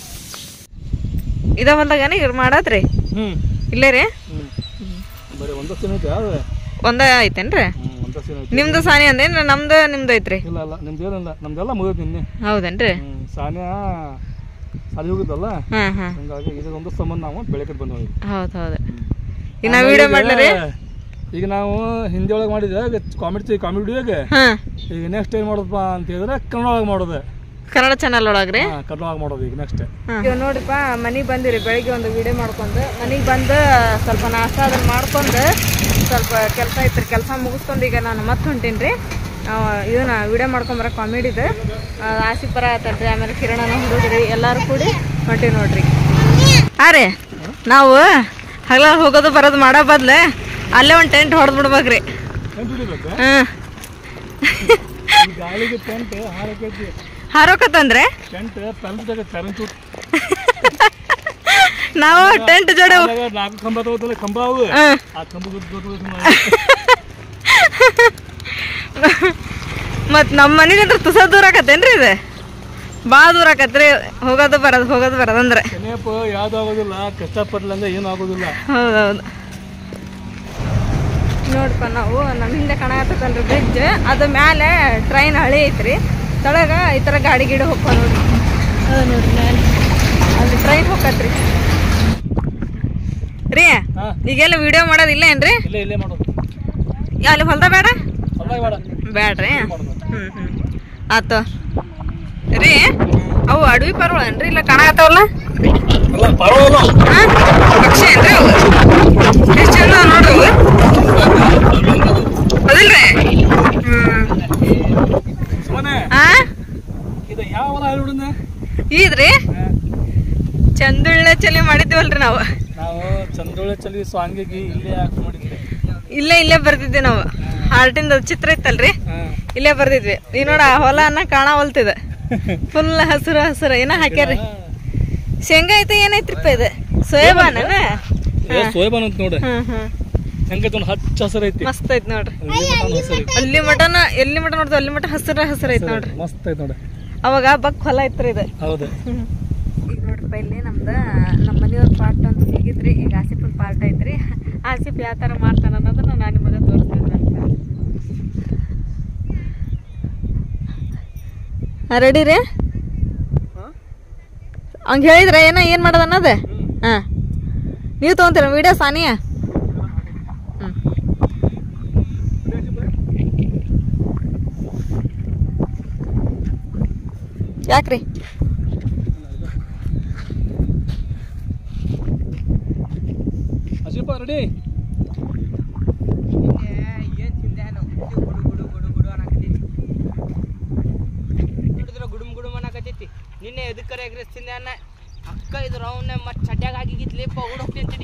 Speaker 1: ಇದ ಹೊಲ್ದಾಗನ ಇವ್ರು ಮಾಡತ್ರಿ
Speaker 2: ಹ್ಞೂ
Speaker 1: ಇಲ್ಲೇ ರೀ
Speaker 2: ಹ್ಞೂ ಬರೀ ಒಂದು ಸೀನ್ ಐತೆ ಅದು
Speaker 1: ಒಂದ ಐತೇನ್ರಿ
Speaker 2: ಹ್ಞೂ ಒಂದು ಸೀನ್ ಐತೆ
Speaker 1: ನಿಮ್ದು ಸಾನಿ ಅಂದೇನ್ರಿ ನಮ್ದು ನಿಮ್ದು ಐತ್ರಿ
Speaker 2: ಇಲ್ಲ ಇಲ್ಲ ನಿಮ್ದು ಏನಿಲ್ಲ ನಮ್ದೆಲ್ಲ ಮುಗಿದು ನಿನ್ನೆ
Speaker 1: ಹೌದೇನ್ರಿ
Speaker 2: ಹ್ಞೂ ಸಾನ್ಯಾ ಸಾಲಿ ಹೋಗಿದ್ದಲ್ಲ
Speaker 1: ಹಾಂ ಹಾಂ
Speaker 2: ಹಂಗಾಗಿ ಇದು ಒಂದು ಸಂಬಂಧ ನಾವು ಬೆಳಗ್ಗೆ ಬಂದ್ವಿ
Speaker 1: ಹೌದು ಹೌದು ಈಗ ನಾವು ವಿಡಿಯೋ ಮಾಡ್ಲರಿ
Speaker 2: ಈಗ ನಾವು ಹಿಂದಿ ಒಳಗೆ ಮಾಡಿದ್ದೆ ಕಾಮಿಡಿ ಕಾಮಿಡಿ ವಿಡಿಯೋಗೆ
Speaker 1: ಹಾಂ
Speaker 2: ಈಗ ನೆಕ್ಸ್ಟ್ ಏನು ಮಾಡೋದಪ್ಪ ಅಂತ ಹೇಳಿದ್ರೆ ಕನ್ನಡ ಒಳಗೆ ಮಾಡೋದು
Speaker 1: ಕನ್ನಡ ಚಾನಲ್ ಒಳಗ್ರಿ
Speaker 2: ಹಾಂ ಕನ್ನಡ ಒಳಗೆ ಮಾಡೋದು ಈಗ ನೆಕ್ಸ್ಟ್
Speaker 1: ಈಗ ನೋಡ್ರಿಪ್ಪ ಮನೆಗೆ ಬಂದಿರಿ ಬೆಳಿಗ್ಗೆ ಒಂದು ವಿಡಿಯೋ ಮಾಡ್ಕೊಂಡು ಮನೆಗೆ ಬಂದು ಸ್ವಲ್ಪ ನಾಷ್ಟ ಅದನ್ನ ಮಾಡ್ಕೊಂಡು ಸ್ವಲ್ಪ ಕೆಲಸ ಐತ್ರಿ ಕೆಲಸ ಮುಗಿಸ್ಕೊಂಡು ಈಗ ನಾನು ಮತ್ತೆ ಹೊಂಟೀನಿ ರೀ ಇದನ್ನ ವಿಡಿಯೋ ಮಾಡ್ಕೊಂಬರ ಕಾಮಿಡಿದು ಆಸಿಫ್ ಬರ ಆತಲ್ರಿ ಆಮೇಲೆ ಕಿರಣನ ಹುಡುಗ್ರಿ ಎಲ್ಲರೂ ಕೂಡಿ ಹೊಂಟೀವಿ ನೋಡ್ರಿ ಹಾಂ ರೀ ನಾವು ಹಗಲ ಹೋಗೋದು ಬರೋದು ಮಾಡೋ ಬದ್ಲು ಅಲ್ಲೇ ಒಂದು ಟೆಂಟ್ ಹೊಡೆದು ಬಿಡ್ಬೇಕ್ರಿ
Speaker 2: ಟೆಂಟ್ ಹಿಡಿಬೇಕು
Speaker 1: ಹಾಂ
Speaker 2: ಈ ಗಾಳಿಗೆ ಟೆಂಟ್ ಹಾರಕೈತಿ
Speaker 1: ಹಾರೋಕತ್ತಂದ್ರೆ
Speaker 2: ಟೆಂಟ್ ಪೆಲ್ದಾಗ ಕರೆಂಟ್
Speaker 1: ನಾವು ಟೆಂಟ್ ಜೋಡಿ
Speaker 2: ನಾಲ್ಕು ಕಂಬ ತಗೋತಲ್ಲ ಕಂಬ ಅವು
Speaker 1: ಹಾಂ
Speaker 2: ಆ ಕಂಬ
Speaker 1: ಮತ್ ನಮ್ಮ ಮನೆಗಂತ್ರ ತುಸ ದೂರ ಆಕತ್ತೇನ್ರಿ ಇದು ಭಾಳ ದೂರ ಆಕತ್ರಿ ಹೋಗೋದು ಬರೋದು ಹೋಗೋದು ಬರೋದು ಅಂದ್ರೆ
Speaker 2: ಕೆನೆಯಪ್ಪ ಯಾವ್ದು ಆಗೋದಿಲ್ಲ ಕಷ್ಟಪಡ್ಲ ಅಂದ್ರೆ ಏನು ಆಗೋದಿಲ್ಲ
Speaker 1: ಹೌದೌದು ನೋಡ್ಪ ನಾವು ನಮ್ಮ ಹಿಂದೆ ಕಾಣಕತ್ತಲ್ರಿ ಬ್ರಿಡ್ಜ್ ಅದು ಮ್ಯಾಲೆ ಟ್ರೈನ್ ಹಳಿ ಐತ್ರಿ ತಳಗ ಈ ಥರ ಗಾಡಿ ಗಿಡ ಹೋಗ್ಕೊ ನೋಡ್ರಿ ಅದ ನೋಡ್ರಿ ನಾನು ಅಲ್ಲಿ ಟ್ರೈನ್ ಹೋಗತ್ರಿ ರೀ
Speaker 2: ಹಾ
Speaker 1: ಈಗೆಲ್ಲ ವಿಡಿಯೋ ಮಾಡೋದಿಲ್ಲ ಏನ್ರಿ
Speaker 2: ಇಲ್ಲೇ ಇಲ್ಲೇ ಮಾಡೋದು
Speaker 1: ಅಲ್ಲಿ ಹೊಲ್ದ ಬೇಡ
Speaker 2: ಹೊಲ್ದಾಗ ಬೇಡ
Speaker 1: ಬ್ಯಾಡ್ರಿ
Speaker 2: ಮಾಡೋದು
Speaker 1: ಹ್ಮ್ ಹ್ಮ್ ಆತು ರೀ ಅವು ಅಡವಿ ಪರ್ವಳ ಏನ್ರಿ ಇಲ್ಲ ಕಾಣಕತ್ತಾವಲ್ಲ
Speaker 2: ಅಲ್ಲ ಪರವಾಗಿಲ್ಲ
Speaker 1: ಹಾ? ಪಕ್ಷಿ ಏನ್ರಿ ಅವು ಎಷ್ಟು ಚಂದ ಅದಾವ್ ನೋಡ್ರಿ ಅವು ಹೌದಿಲ್ರಿ ಹ್ಮ್
Speaker 2: ಸುಮ್ಮನೆ
Speaker 1: ಆ
Speaker 2: ಇದು ಯಾವ ಹೊಲ ಹೇಳ್ಬಿಡುನ
Speaker 1: ಇದ್ರಿ ಚಂದುಳ್ಳ ಚಲಿ ಮಾಡಿದ್ವಲ್ರಿ ನಾವು
Speaker 2: ನಾವು ಚಂದೋಳೆ ಚಲಿ ಸ್ವಾಂಗಿಗೆ ಇಲ್ಲೇ ಹಾಕಿ ಮಾಡಿದ್ವಿ
Speaker 1: ಇಲ್ಲೇ ಇಲ್ಲೇ ಬರ್ತಿದ್ವಿ ನಾವು ಹಾರ್ಟಿಂದ ಚಿತ್ರ ಇತ್ತಲ್ರಿ
Speaker 2: ಹಾಂ
Speaker 1: ಇಲ್ಲೇ ಬರ್ತಿದ್ವಿ ಈಗ ನೋಡ ಆ ಹೊಲನ ಕಾಣವಲ್ತಿದ ಫುಲ್ ಹಸಿರು ಹಸಿರು ಏನೋ ಹಾಕ್ಯಾರ್ರಿ ಶೇಂಗಾ ಐತೆ ಏನೈತ್ರಿಪ್ಪ ಇದು ಸೋಯಾಬಾನ
Speaker 2: ಸೋಯಬಾನ್ ಅಂತ ನೋಡ್ರಿ
Speaker 1: ಹ್ಮ್ ಹ್ಮ್
Speaker 2: ಹೆಂಗೈತೆ ಒಂದು ಹಚ್ಚ ಹಸಿರು ಐತಿ
Speaker 1: ಮಸ್ತ್ ಐತ್ ನೋಡ್ರಿ
Speaker 2: ಅಲ್ಲಿ ಮಟಾನು ಹಸಿರು ಐತಿ.
Speaker 1: ಅಲ್ಲಿ ಮಟನ ಎಲ್ಲಿ ಮಟ ನೋಡ್ದು ಅಲ್ಲಿ ಮಟ ಹಸಿರ ಹಸಿರು ಐತ್ ನೋಡ್ರಿ
Speaker 2: ಮಸ್ತ್ ಐತಿ ನೋಡ್ರಿ
Speaker 1: ಅವಾಗ ಬಕ್ ಹೊಲ ಐತ್ರಿ ಇದು
Speaker 2: ಹೌದು
Speaker 1: ಈಗ ನೋಡ್ರಪ್ಪ ಇಲ್ಲಿ ನಮ್ದು ನಮ್ಮ ಮನೆಯವ್ರ ಪಾರ್ಟ್ ಅಂತ ಹೇಗಿದ್ರಿ ಈಗ ಆಸಿಫನ್ ಪಾರ್ಟ್ ಐತ್ರಿ ಆಸಿಫ್ ಯಾವ ಥರ ಮಾಡ್ತಾನ ಅನ್ನೋದನ್ನ ನಾನು ನಿಮಗೆ ತೋರಿಸ್ತೀನಿ ರೆಡಿ ರೀ ಹಂಗೆ ಹೇಳಿದ್ರೆ ಏನೋ ಏನು ಮಾಡೋದು ಅನ್ನೋದು ಹಾಂ ನೀವು ತೊಗೊಂತೀರ ವಿಡಿಯೋ ಸಾನಿಯ ಹ್ಞೂ ಯಾಕ್ರಿ
Speaker 2: ಅಶಿಪ ರೆಡಿ
Speaker 5: ಹಿಡಿದ್ರ ಗುಡುಮ್ ಗುಡುಮ್ ಅನ್ನಕತ್ತೈತಿ ನಿನ್ನೆ ಎದಕ್ಕರ ಎಗ್ರೆಸ್ತೀನಿ ಅನ್ನ ಅಕ್ಕ ಇದ್ರ ಅವನ್ನ ಮತ್ತೆ ಚಡ್ಯಾಗ ಆಗಿಗಿತ್ಲೇಪ ಓಡ್ ಹೋಗ್ತೀನಿ ಅಂತೇಳಿ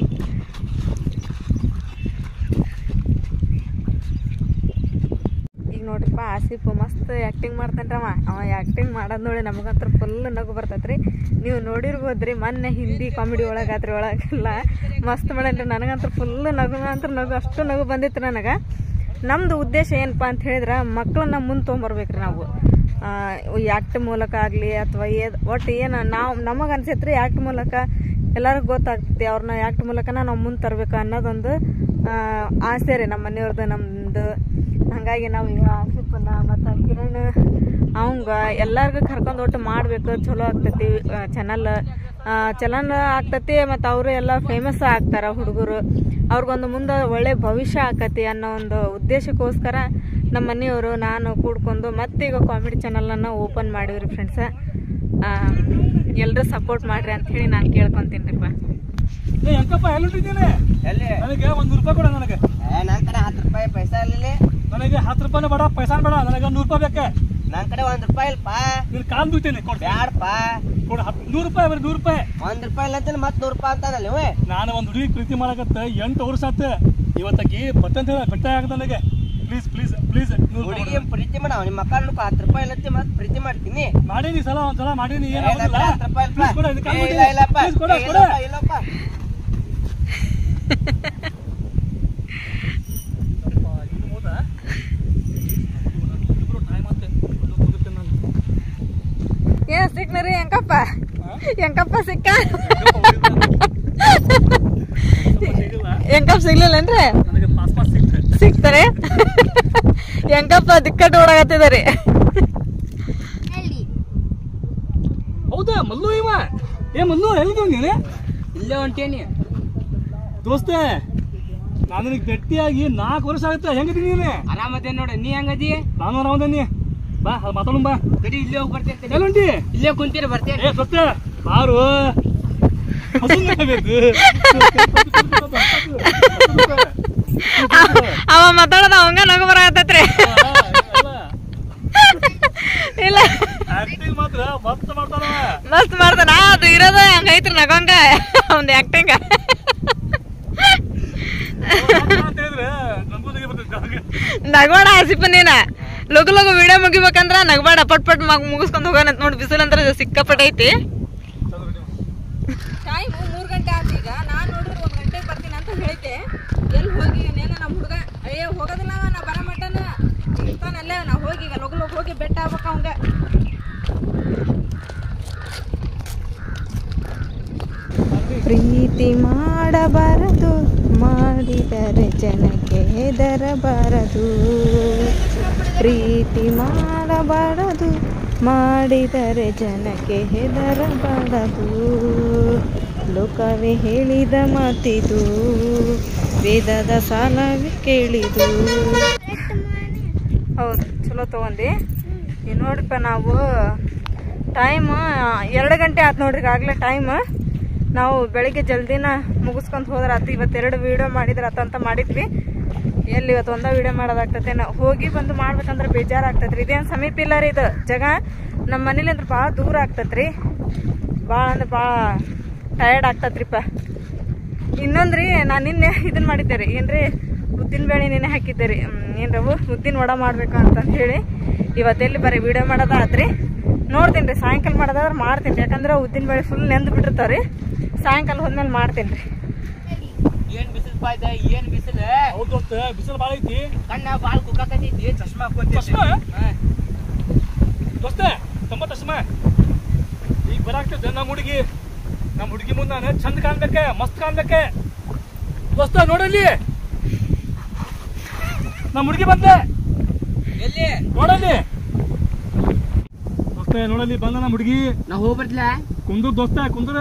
Speaker 1: ಈಗ ನೋಡ್ರಿಪ್ಪ ಆಸಿಫ್ ಮಸ್ತ್ ಆ್ಯಕ್ಟಿಂಗ್ ಮಾಡ್ತಾನ್ರವ ಅವ ಆ್ಯಕ್ಟಿಂಗ್ ಮಾಡೋದು ನೋಡಿ ನಮಗಂತ್ರ ಫುಲ್ ನಗು ಬರ್ತೈತ್ರಿ ನೀವು ನೋಡಿರ್ಬೋದ್ರಿ ಮೊನ್ನೆ ಹಿಂದಿ ಕಾಮಿಡಿ ಒಳಗೆ ಅದ್ರ ಒಳಗೆಲ್ಲ ಮಸ್ತ್ ಮಾಡೇನ್ರಿ ನನಗಂತ್ರ ಫುಲ್ ನಗು ಅಂತ ನಗು ಅಷ್ಟು ನಗು ಬಂದಿತ್ತು ನನಗೆ ನಮ್ದು ಉದ್ದೇಶ ಏನಪ್ಪ ಅಂತ ಹೇಳಿದ್ರೆ ಮಕ್ಕಳನ್ನ ಮುಂದೆ ತೊಗೊಂಬರ್ಬೇಕ್ರಿ ನಾವು ಆ್ಯಕ್ಟ್ ಮೂಲಕ ಆಗಲಿ ಅಥವಾ ಏದ್ ಒಟ್ಟು ಏನು ನಾವು ನಮಗೆ ಅನ್ಸೈತ್ರಿ ಆ್ಯಕ್ಟ್ ಮೂಲಕ ಎಲ್ಲರಿಗೂ ಗೊತ್ತಾಗ್ತೈತಿ ಅವ್ರನ್ನ ಆ್ಯಕ್ಟ್ ಮೂಲಕನ ನಾವು ಮುಂದೆ ತರಬೇಕು ಅನ್ನೋದೊಂದು ಆ, ಆಸೆ ರೀ ನಮ್ಮ ಮನೆಯವ್ರದ್ದು ನಮ್ಮದು ಹಾಗಾಗಿ ನಾವು ಈಗ ಆಸಿಫನ್ನ ಮತ್ತು ಕಿರಣ್ ಅವಂಗ ಎಲ್ಲರಿಗೂ ಕರ್ಕೊಂಡು ಒಟ್ಟು ಮಾಡಬೇಕು ಚಲೋ ಆಗ್ತೈತಿ ಚಾನಲ್ ಚಲನ್ ಆಗ್ತೈತಿ ಮತ್ತು ಅವರು ಎಲ್ಲ ಫೇಮಸ್ ಆಗ್ತಾರ ಹುಡುಗರು ಅವ್ರಿಗೊಂದು ಮುಂದೆ ಒಳ್ಳೆ ಭವಿಷ್ಯ ಆಕತಿ ಅನ್ನೋ ಒಂದು ಉದ್ದೇಶಕ್ಕೋಸ್ಕರ ನಮ್ಮ ಮನೆಯವರು ನಾನು ಕೂಡ್ಕೊಂಡು ಮತ್ತೀಗ ಕಾಮಿಡಿ ಚಾನಲನ್ನು ಓಪನ್ ಮಾಡಿವ್ರಿ ಫ್ರೆಂಡ್ಸ ಎಲ್ಲರೂ ಸಪೋರ್ಟ್ ಮಾಡ್ರಿ ಅಂತ ಹೇಳಿ ನಾನು ಕೇಳ್ಕೊತೀನಿರಿಪ್ಪ
Speaker 2: ಏ ಅಂಕಪ್ಪ ಎಲ್ಲಿ ಹೊಂಟಿದ್ದೀನಿ
Speaker 5: ಎಲ್ಲಿ
Speaker 2: ನನಗೆ ಒಂದು ನೂರು ರೂಪಾಯಿ ಕೊಡ ನನಗೆ
Speaker 5: ನನ್ನ ಕಡೆ ಹತ್ತು ರೂಪಾಯಿ ಪೈಸಾ ಇಲ್ಲ
Speaker 2: ನನಗೆ ಹತ್ತು ರೂಪಾಯಿನ ಬೇಡ ಪೈಸಾ ಬೇಡ ನನಗೆ ನೂರು ರೂಪಾಯಿ ಬೇಕೆ
Speaker 5: ನನ್ನ ಕಡೆ ಒಂದ್ ರೂಪಾಯಿ ಇಲ್ಪ
Speaker 2: ನಿನ್ ಕಾಲ್ ದುಡ್ತೇನೆ ಕೊಡ್ತೀನಿ
Speaker 5: ಬ್ಯಾಡಪ್ಪ
Speaker 2: ಕೊಡು ಹತ್ತು ನೂರು ರೂಪಾಯಿ ಬರೀ ನೂರು ರೂಪಾಯಿ
Speaker 5: ಒಂದ್ ರೂಪಾಯಿ ಇಲ್ಲ ಅಂತೀನಿ ಮತ್ ನೂರು ರೂಪಾಯಿ ಅಂತಾನಲ್ಲ ಇವ
Speaker 2: ನಾನು ಒಂದು ಹುಡುಗಿ ಪ್ರೀತಿ ಮಾಡಕತ್ತ ಎಂಟು ವರ್ಷ ಆತ ಇವತ್ತಾಗಿ ಬರ್ತಂತ ಹೇಳ ಬೆಟ್ಟ ಆಗದ ನನಗೆ ಪ್ಲೀಸ್ ಪ್ಲೀಸ್ ಪ್ಲೀಸ್ ನೂರು ರೂಪಾಯಿ
Speaker 5: ಹುಡುಗಿ ಪ್ರೀತಿ ಮಾಡವ ನಿಮ್ಮ ಮಕ್ಕ ನೋಡ್ಕೊ ಹತ್ತು ರೂಪಾಯಿ ಇಲ್ಲ ಮತ್ ಪ್ರೀತಿ ಮಾಡ್ತೀನಿ
Speaker 2: ಮಾಡೀನಿ ಸಲ ಒಂದ್ಸಲ ಮಾಡೀನಿ
Speaker 5: ಏ,
Speaker 2: ಏನು
Speaker 5: ಇಲ್ಲ, ಇಲ್ಲ, ಹತ್ತು ರೂಪಾಯಿ ಇಲ್ಪ.
Speaker 2: ಪ್ಲೀಸ್ ಕೊಡು ಇದಕ್ಕೆ
Speaker 5: ಏ,
Speaker 2: ಕಾಲ್
Speaker 5: ಇಲ್ಲ, ಇಲ್ಲಪ್ಪ.
Speaker 2: ಪ್ಲೀಸ್ ಕೊಡು
Speaker 5: ಏ,
Speaker 2: ಕೊಡು
Speaker 5: ಇಲ್ಲಪ್ಪ, ಇಲ್ಲಪ್ಪ.
Speaker 1: ಏನ್ ಸಿಕ್ನರಿ ಎಂಕಪ್ಪ ಎಂಕಪ್ಪ ಸಿಕ್ಕ ಎಂಕಪ್ಪ ಸಿಗ್ಲಿಲ್ಲನ್ರಿ
Speaker 2: ನನಗೆ ಪಾಸ್ ಪಾಸ್ ಸಿಕ್ತೆ
Speaker 1: ಸಿಗ್ತಾರೆ ಎಂಕಪ್ಪ ದಿಕ್ಕಟ್ಟು ಓಡಾಗತ್ತಿದಾರಿ
Speaker 2: ಹೌದಾ ಮಲ್ಲು ಇವ ಏ ಮಲ್ಲು ಎಲ್ಲಿದ್ದೀವ ನೀನು
Speaker 5: ಇಲ್ಲೇ ಹೊಂಟೇನಿ
Speaker 2: ದೋಸ್ತೆ ನಾನು ನಿನಗೆ ಗಟ್ಟಿಯಾಗಿ ನಾಲ್ಕು ವರ್ಷ ಆಗುತ್ತೆ ಹೆಂಗಿದ್ದೀನಿ ನೀನು
Speaker 5: ಆರಾಮದೇ ನೋಡ ನೀ ಹೆಂಗದಿ
Speaker 2: ನಾನು ಆರಾಮದೇನಿ ಬಾ ಅದು ಮಾತಾಡೋಣ ಬಾ
Speaker 5: ಗಡಿ ಇಲ್ಲೇ ಹೋಗಿ ಬರ್ತೇನೆ
Speaker 2: ಎಲ್ಲಿ ಹೊಂಟಿ
Speaker 5: ಇಲ್ಲೇ ಕುಂತೀರಿ ಬರ್ತೇನೆ
Speaker 2: ಏ ಸತ್ಯ ಬಾರು ಹಸುನಾಗಬೇಕು.
Speaker 1: ಅವ ಮಾತಾಡೋದ ಅವಂಗ ನಗು ಬರಾಕತ್ತೈತ್ರಿ
Speaker 2: ಅಲ್ಲ,
Speaker 1: ಇಲ್ಲ
Speaker 2: acting ಮಾತ್ರ ಮಸ್ತ್ ಮಾಡ್ತಾನ
Speaker 1: ಮಸ್ತ್ ಮಾಡ್ತಾನ ಅದು ಇರೋದ ಹಂಗೈತ್ರಿ ನಗಂಗ ಅವ್ನ ಆಕ್ಟಿಂಗ್
Speaker 2: ಅಂತ ಹೇಳಿದ್ರೆ ನಮಗೂ ತೆಗಿ ಬರ್ತೈತೆ
Speaker 1: ನಗಬೇಡ ಆಸಿಪ ನೀನ ಲಗು ಲಗು ವಿಡಿಯೋ ಮುಗಿಬೇಕಂದ್ರ ನಗಬೇಡ ಪಟ್ ಪಟ್ ಮಗ್ ಮುಗಿಸ್ಕೊಂಡ್ ಹೋಗೋಣ ಅಂತ ನೋಡಿ ಬಿಸಿಲು ಅಂದ್ರೆ ಸಿಕ್ಕಾಪಟ್ಟೆ ಐತಿ ಟೈಮ್ ಮೂರು ಗಂಟೆ ಆಯ್ತು ಈಗ ನಾನು ನೋಡಿದ್ರೆ ಒಂದು ಗಂಟೆಗೆ ಬರ್ತೀನಿ ಅಂತ ಹೇಳಿದ್ದೆ ಎಲ್ಲಿ ಹೋಗಿ ನೇನ ನಮ್ಮ ಹುಡುಗ ಅಯ್ಯೋ ಹೋಗೋದಿಲ್ಲ ಅವ, ನಾ ಬರೋ ಮಟನ ಇರ್ತಾನಲ್ಲೇ ನಾ ಹೋಗಿ ಈಗ ಲಗು ಲಗು ಹೋಗಿ ಬೆಟ್ಟ ಆಗ್ಬೇಕು ಅವಂಗ ಪ್ರೀತಿ ಮಾಡಬಾರದು ಮಾಡಿದರೆ ಜನಕ್ಕೆ ಹೆದರಬಾರದು ಪ್ರೀತಿ ಮಾಡಬಾರದು ಮಾಡಿದರೆ ಜನಕ್ಕೆ ಹೆದರಬಾರದು ಲೋಕವೇ ಹೇಳಿದ ಮಾತಿದು ವೇದದ ಸಾಲವೇ ಕೇಳಿದು ಹೌದು ಚಲೋ ತೊಗೊಂಡು ಈಗ ನೋಡ್ರಿಪ್ಪ ನಾವು ಟೈಮ್ ಎರಡು ಗಂಟೆ ಆಯ್ತು ನೋಡ್ರಿ ಈಗಾಗಲೇ ಟೈಮ್ ನಾವು ಬೆಳಿಗ್ಗೆ ಜಲ್ದಿನ ಮುಗಿಸ್ಕೊಂತ ಹೋದ್ರೆ ಆತು ಇವತ್ತೆರಡು ವೀಡಿಯೋ ಮಾಡಿದ್ರೆ ಆತ ಅಂತ ಮಾಡಿದ್ವಿ ಎಲ್ಲಿ ಇವತ್ತು ಒಂದ ವೀಡಿಯೋ ಮಾಡೋದಾಗ್ತದೆ ನಾವು ಹೋಗಿ ಬಂದು ಮಾಡ್ಬೇಕಂದ್ರೆ ಬೇಜಾರಾಗ್ತೈತ್ರಿ ಇದೇನು ಸಮೀಪ ಇಲ್ಲ ರೀ ಇದು ಜಾಗ ನಮ್ಮ ಮನೇಲಿ ಅಂದ್ರೆ ಭಾಳ ದೂರ ಆಗ್ತೈತ್ರಿ ಭಾಳ ಅಂದ್ರೆ ಭಾಳ ಟಯರ್ಡ್ ಆಗ್ತತ್ರಿಪ್ಪ ಇನ್ನೊಂದ್ರಿ ನಾನು ನಿನ್ನೆ ಇದನ್ನ ಮಾಡಿದ್ದೆ ರೀ ಏನ್ರಿ ಉದ್ದಿನ ಬೇಳೆ ನೆನೆ ಹಾಕಿದ್ದೆ ರೀ ಏನ್ರವು ಉದ್ದಿನ ವಡ ಮಾಡ್ಬೇಕು ಅಂತ ಹೇಳಿ ಇವತ್ತೆಲ್ಲಿ ಬರೀ ವಿಡಿಯೋ ಮಾಡೋದ ಆತ್ರಿ ನೋಡ್ತೀನಿ ರೀ ಸಾಯಂಕಾಲ ಮಾಡೋದಾದ್ರೆ ಮಾಡ್ತೀನಿ ಯಾಕಂದ್ರೆ ಉದ್ದಿನ ಬೇಳೆ ಫುಲ್ ನೆಂದು ಬಿಟ್ಟಿರ್ತಾವ ರೀ ಸಾಯಂಕಾಲ ಹೋದ್ಮೇಲೆ ಮಾಡ್ತೀನಿ ರೀ
Speaker 5: ಏನ್ ಬಿಸಿಲು ಪಾಯ್ದ ಏನ್ ಬಿಸಿಲು
Speaker 2: ಹೌದು ದೋಸ್ತ ಬಿಸಿಲು ಭಾಳ ಐತಿ
Speaker 5: ಕಣ್ಣ ಬಾಳ್ ಕುಕ್ಕತೈತಿ ಚಶ್ಮಾ ಹಾಕೊಂತಿ
Speaker 2: ಚಶ್ಮಾ? ದೋಸ್ತ ತುಂಬ ಚಶ್ಮಾ ಈಗ ಬರಾಕ್ತದೆ ನಮ್ಮ ಹುಡುಗಿ ನಮ್ಮ ಹುಡುಗಿ ಮುಂದೆ ನಾನು ಚಂದ ಕಾಣ್ಬೇಕೆ ಮಸ್ತ್ ಕಾಣ್ಬೇಕೆ ದೋಸ್ತ ನೋಡಲ್ಲಿ ನಮ್ಮ ಹುಡುಗಿ ಬಂದೆ
Speaker 5: ಎಲ್ಲಿ
Speaker 2: ನೋಡಲ್ಲಿ ದೋಸ್ತ ನೋಡಲ್ಲಿ ಬಂದ ನಮ್ಮ ಹುಡುಗಿ
Speaker 5: ನಾ ಹೋಗ್ ಬರ್ತಿಲ್ಲ
Speaker 2: ಕುಂದ್ರ ದೋಸ್ತ ಕುಂದ್ರ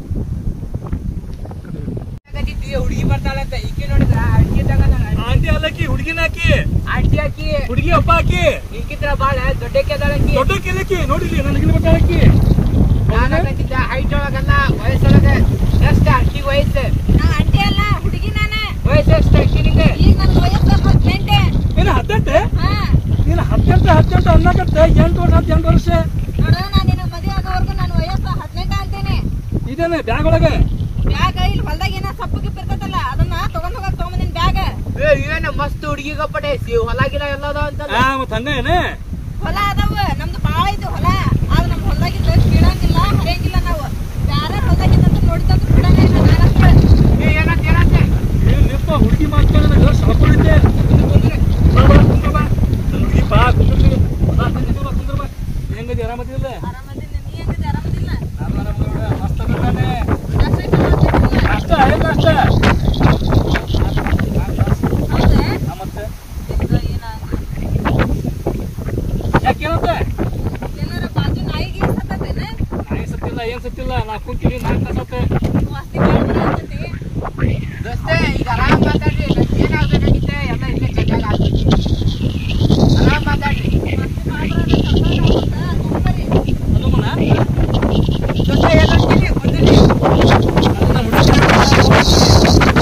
Speaker 5: ಹುಡುಗಿ ಬರ್ತಾಳಂತ ಈಕೆ ನೋಡಿದ್ರ ಅಡ್ಗೆ ತಗೊಂಡ
Speaker 2: ಆಂಟಿ ಅಲ್ಲಕ್ಕಿ ಹುಡುಗಿನ ಹಾಕಿ
Speaker 5: ಆಂಟಿ ಹಾಕಿ
Speaker 2: ಹುಡುಗಿ ಅಪ್ಪ ಹಾಕಿ
Speaker 5: ಈಕಿದ್ರ ಬಾಳ ದೊಡ್ಡಕ್ಕೆ ಅದಾಳಕಿ
Speaker 2: ದೊಡ್ಡ ಕಿಲಕ್ಕಿ ನೋಡಿಲಿ ನನಗಿನ ಬರ್ತಾಳಕ್ಕಿ
Speaker 5: ನಾನಾಗತ್ತಿದ್ದ ಹೈಟ್ ಒಳಗಲ್ಲ ವಯಸ್ಸೊಳಗ ಎಷ್ಟ ಅಕ್ಕಿ ವಯಸ್ಸು
Speaker 1: ಆಂಟಿ ಅಲ್ಲ ಹುಡುಗಿ ನಾನೇ
Speaker 5: ವಯಸ್ಸು ಎಷ್ಟ ಅಕ್ಕಿ ನಿಂಗೆ
Speaker 1: ಈಗ ನನ್ನ ವಯಸ್ಸು ಹದಿನೆಂಟೆ
Speaker 2: ಏನು ಹದಿನೆಂಟು ನೀನು ಹದಿನೆಂಟು ಹದಿನೆಂಟು ಅನ್ನಕತ್ತೆ ಎಂಟು ವರ್ಷ ಹತ್ತು ಎಂಟು ವರ್ಷ
Speaker 1: ನೋಡ ನಾನು ನಿನಗೆ ಮದುವೆ ಆಗೋವರೆಗೂ ನನ್ನ ವಯಸ್ಸು ಹದಿನೆಂಟು ಅಂತೇನೆ
Speaker 2: ಇದೇನೆ ಬ್ಯಾಗ್ ಒಳಗೆ
Speaker 1: ಬ್ಯಾಗ್ ಇಲ್ಲಿ ಹೊಲ್ದಾಗ ಏನೋ ಸಪ್ಪು ಗಿಪ್ಪು ಇರ್ತೈತಲ್ಲ ಅದನ್ನ ತಗೊಂಡ್ ಹೋಗಕ್ ತಗೊಂಬಂದಿನ ಬ್ಯಾಗ್
Speaker 5: ಏ ಏನ ಮಸ್ತ್ ಹುಡುಗಿ ಗಪ್ಪಟೆ ಹೊಲಗಿನ ಎಲ್ಲ ಅದಾವ ಅಂತ
Speaker 2: ಆ ಮತ್ತೆ ಹಂಗೇನೆ
Speaker 1: ಹೊಲ ಅದಾವ ನಮ್ದು ಬಾಳ ಐತಿ ಹೊಲ ಆದ್ರೆ ನಮ್ ಹೊಲ್ದಾಗಿಂದ ಕೀಳಂಗಿಲ್ಲ ಹರಿಯಂಗಿಲ್ಲ ನಾವು ಬ್ಯಾರೆ ಹೊಲ್ದಾಗಿಂದ ನೋಡಿದಂತ ಬಿಡಂಗ ಇಲ್ಲ ನಾನಂತ
Speaker 5: ಏ ಏನಂತ ಏನಂತ
Speaker 2: ಏನು ನಿಪ್ಪ ಹುಡುಗಿ ಮಾಡ್ಕೊಂಡು ನನಗೆ ಶಾಪುಳಿದ್ದೆ ಬಾ ಬಾ ಕುಂದ್ರ ಬಾ ನನ್ನ ಹುಡುಗಿ ಬಾ ಕುಂದ್ರ ಬಾ ಕುಂದ್ರ ಬಾ ಕುಂದ್ರ ಬಾ ಹೆಂಗದಿ ಆರಾಮದಿಲ್ಲ
Speaker 1: ಆರಾಮದಿಲ್ಲ ನೀ ಹೆಂಗಿದ್ದೆ ಆರಾಮದಿಲ್ಲ
Speaker 2: ನಾನು ಆರಾಮ ನೋಡ ಮಸ್ತ್ ಅದಾನೆ
Speaker 1: ಜಾಸ್ತಿ ಚೆನ್ನಾಗಿಲ್ಲ.
Speaker 2: ಅಷ್ಟ ಏನು ಅಷ್ಟ
Speaker 1: ಹೌದಾ?
Speaker 2: ಆ, ಮತ್ತೆ
Speaker 1: ಇದು ಏನ
Speaker 2: ಯಾಕೆ ಏನಂತೆ
Speaker 1: ಏನಾರ ಬಾಜು ನಾಯಿಗೆ ಸತ್ತತೇನ?
Speaker 2: ನಾಯಿ ಸತ್ತಿಲ್ಲ ಏನ್ ಸತ್ತಿಲ್ಲ ನಾ ಕುಂತೀನಿ ನಾಲ್ಕು ತಾಸು ಆತು.
Speaker 1: ನೀವು ಅಸ್ತಿ ಬಾಳ್ ಬರಾಕತ್ತಿ.
Speaker 5: ದೋಸ್ತೆ ಈಗ ಆರಾಮ್ ಮಾತಾಡ್ರಿ ನಂಗ್ ಏನಾಗ್ಬೇಕಾಗಿತ್ತೆ ಎಲ್ಲ ಇಲ್ಲೇ ಚೆನ್ನಾಗಿ ಆಗ್ತೈತಿ ಆರಾಮ್ ಮಾತಾಡ್ರಿ
Speaker 1: ಅಸ್ತಿ ಬಾಳ್ ಬರಾಕತ್ತ, ತಗೊಂಬರ್ರಿ.
Speaker 2: ಹನುಮನ
Speaker 5: ದೋಸ್ತೆ ಏನಂತೀನಿ ಕುಂದಿರಿ
Speaker 2: ನನ್ನ ಹುಡುಗಿ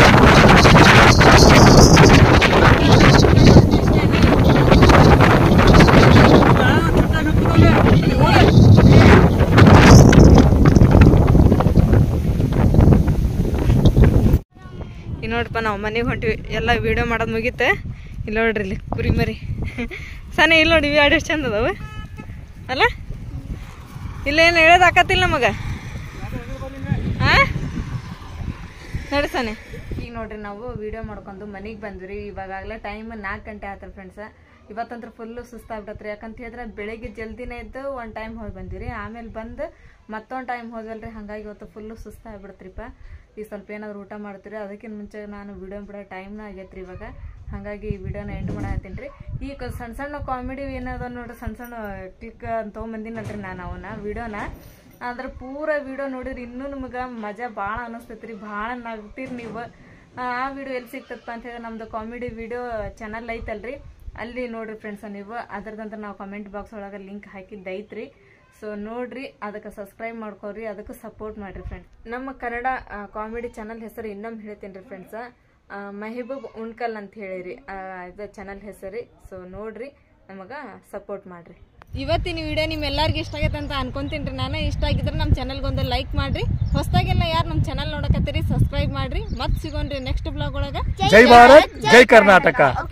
Speaker 1: ಈಗ ನೋಡ್ರಪ್ಪ ನಾವು ಮನೆಗೆ ಹೊಂಟಿವಿ ಎಲ್ಲ ವಿಡಿಯೋ ಮಾಡೋದು ಮುಗೀತೆ ಇಲ್ಲಿ ನೋಡ್ರಿ ಇಲ್ಲಿ ಕುರಿ ಮರಿ ಸನಿ ಇಲ್ಲಿ ನೋಡಿ ಇವು ಎರಡು ಎಷ್ಟು ಚಂದ ಅದಾವ ಅಲ್ಲ ಇಲ್ಲೇನು ಹೇಳೋದು ಆಕತ್ತಿಲ್ಲ ನಮಗೆ ಹಾಂ ನೋಡಿ ಸನಿ ಈಗ ನೋಡ್ರಿ ನಾವು ವಿಡಿಯೋ ಮಾಡ್ಕೊಂಡು ಮನೆಗೆ ಬಂದ್ವಿ ಇವಾಗಲೇ ಟೈಮ್ ನಾಲ್ಕು ಗಂಟೆ ಆಯ್ತಲ್ಲ ಫ್ರೆಂಡ್ಸ ಇವತ್ತಂತ್ರ ಫುಲ್ಲು ಸುಸ್ತಾಗ್ಬಿಟ್ಟತ್ರಿ ಯಾಕಂತ ಹೇಳಿದ್ರೆ ಬೆಳಿಗ್ಗೆ ಜಲ್ದಿನೇ ಎದ್ದು ಒಂದು ಟೈಮ್ ಹೋಗಿ ಬಂದಿರಿ ಆಮೇಲೆ ಬಂದು ಮತ್ತೊಂದು ಟೈಮ್ ಹೋದ್ವಲ್ರಿ ಹಾಗಾಗಿ ಇವತ್ತು ಫುಲ್ಲು ಸುಸ್ತಾಗ್ಬಿಡ್ತ್ರಿಪ್ಪ ಈಗ ಸ್ವಲ್ಪ ಏನಾದ್ರು ಊಟ ಮಾಡ್ತೀರಿ ಅದಕ್ಕಿಂತ ಮುಂಚೆ ನಾನು ವಿಡಿಯೋ ಬಿಡೋ ಟೈಮ್ನ ಆಗೈತ್ರಿ ಇವಾಗ ಹಾಗಾಗಿ ಈ ವಿಡಿಯೋನ ಎಂಡ್ ಮಾಡತ್ತೀನಿ ರೀ ಈಗ ಸಣ್ಣ ಸಣ್ಣ ಕಾಮಿಡಿ ಏನದ ನೋಡ್ರಿ ಸಣ್ಣ ಸಣ್ಣ ಕ್ಲಿಕ್ ಅಂತ ತೊಗೊಂಬಂದಿನಲ್ರಿ ನಾನು ಅವನ್ನ ವಿಡಿಯೋನ ಆದ್ರೆ ಪೂರ ವಿಡಿಯೋ ನೋಡಿದ್ರೆ ಇನ್ನೂ ನಿಮ್ಗೆ ಮಜಾ ಭಾಳ ಅನಿಸ್ತೈತ್ರಿ ಭಾಳ ನಗ್ತೀರಿ ನೀವು ಆ ವಿಡಿಯೋ ಎಲ್ಲಿ ಸಿಗ್ತದಪ್ಪ ಅಂತ ಹೇಳಿದ್ರೆ ನಮ್ದು ಕಾಮಿಡಿ ವಿಡಿಯೋ ಚಾನಲ್ ಐತಲ್ರಿ ಅಲ್ಲಿ ನೋಡ್ರಿ ಫ್ರೆಂಡ್ಸ ನೀವು ಅದ್ರದಂತ ನಾವು ಕಮೆಂಟ್ ಬಾಕ್ಸ್ ಒಳಗೆ ಲಿಂಕ್ ಹಾಕಿದ್ದು ಐತ್ರಿ ಸೊ ನೋಡ್ರಿ ಅದಕ್ಕೆ ಸಬ್ಸ್ಕ್ರೈಬ್ ಮಾಡ್ಕೊರಿ ಅದಕ್ಕೆ ಸಪೋರ್ಟ್ ಮಾಡ್ರಿ ಫ್ರೆಂಡ್ಸ್ ನಮ್ಮ ಕನ್ನಡ ಕಾಮಿಡಿ ಚಾನಲ್ ಹೆಸರು ಇನ್ನೊಮ್ಮೆ ಹೇಳ್ತೀನಿ ರೀ ಫ್ರೆಂಡ್ಸ ಮೆಹಬೂಬ್ ಉಣ್ಕಲ್ ಅಂತ ಹೇಳಿರಿ ಆ, ಇದು ಚಾನಲ್ ಹೆಸರಿ ಸೊ ನೋಡ್ರಿ ನಮಗೆ ಸಪೋರ್ಟ್ ಮಾಡ್ರಿ ಇವತ್ತಿನ ವಿಡಿಯೋ ನಿಮ್ಮೆಲ್ಲರಿಗೂ ಇಷ್ಟ ಆಗೈತೆ ಅಂತ ಅನ್ಕೊಂತೀನಿ ರೀ ನಾನು ಇಷ್ಟ ಆಗಿದ್ರೆ ನಮ್ಮ ಚಾನಲ್ಗೆ ಒಂದು ಲೈಕ್ ಮಾಡ್ರಿ ಹೊಸದಾಗೆಲ್ಲ ಯಾರು ನಮ್ಮ ಚಾನಲ್ ನೋಡಕತ್ತೀರಿ ಸಬ್ಸ್ಕ್ರೈಬ್ ಮಾಡ್ರಿ ಮತ್ತೆ ಸಿಗೋಣ್ರಿ ನೆಕ್ಸ್ಟ್ ಬ್ಲಾಗ್ ಒಳಗೆ
Speaker 2: ಜೈ ಭಾರತ್ ಜೈ ಕರ್ನಾಟಕ